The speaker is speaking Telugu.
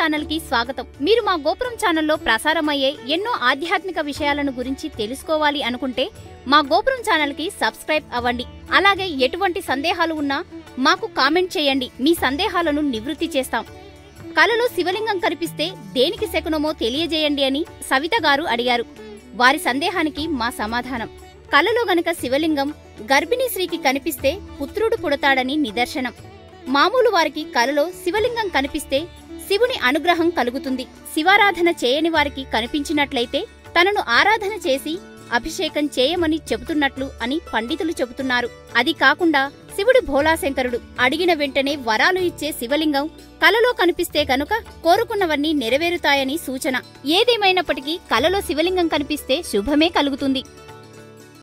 ఛానల్ కి స్వాగతం మీరు మా గోపురం ఛానల్లో ప్రసారమయ్యే ఎన్నో ఆధ్యాత్మిక విషయాలను గురించి తెలుసుకోవాలి అనుకుంటే మా గోపురం ఛానల్ కి సబ్స్క్రైబ్ అవ్వండి అలాగే ఎటువంటి సందేహాలు ఉన్నా మాకు కామెంట్ చేయండి మీ సందేహాలను నివృత్తి చేస్తాం కలలో శివలింగం కనిపిస్తే దేనికి శకునమో తెలియజేయండి అని సవిత గారు అడిగారు వారి సందేహానికి మా సమాధానం కలలో గనక శివలింగం గర్భిణీ స్త్రీకి కనిపిస్తే పుత్రుడు పుడతాడని నిదర్శనం మామూలు వారికి కలలో శివలింగం కనిపిస్తే శివుని అనుగ్రహం కలుగుతుంది శివారాధన చేయని వారికి కనిపించినట్లయితే తనను ఆరాధన చేసి అభిషేకం చేయమని చెబుతున్నట్లు అని పండితులు చెబుతున్నారు అది కాకుండా శివుడు భోలాశంకరుడు అడిగిన వెంటనే వరాలు ఇచ్చే శివలింగం కలలో కనిపిస్తే కనుక కోరుకున్నవన్నీ నెరవేరుతాయని సూచన ఏదేమైనప్పటికీ కలలో శివలింగం కనిపిస్తే శుభమే కలుగుతుంది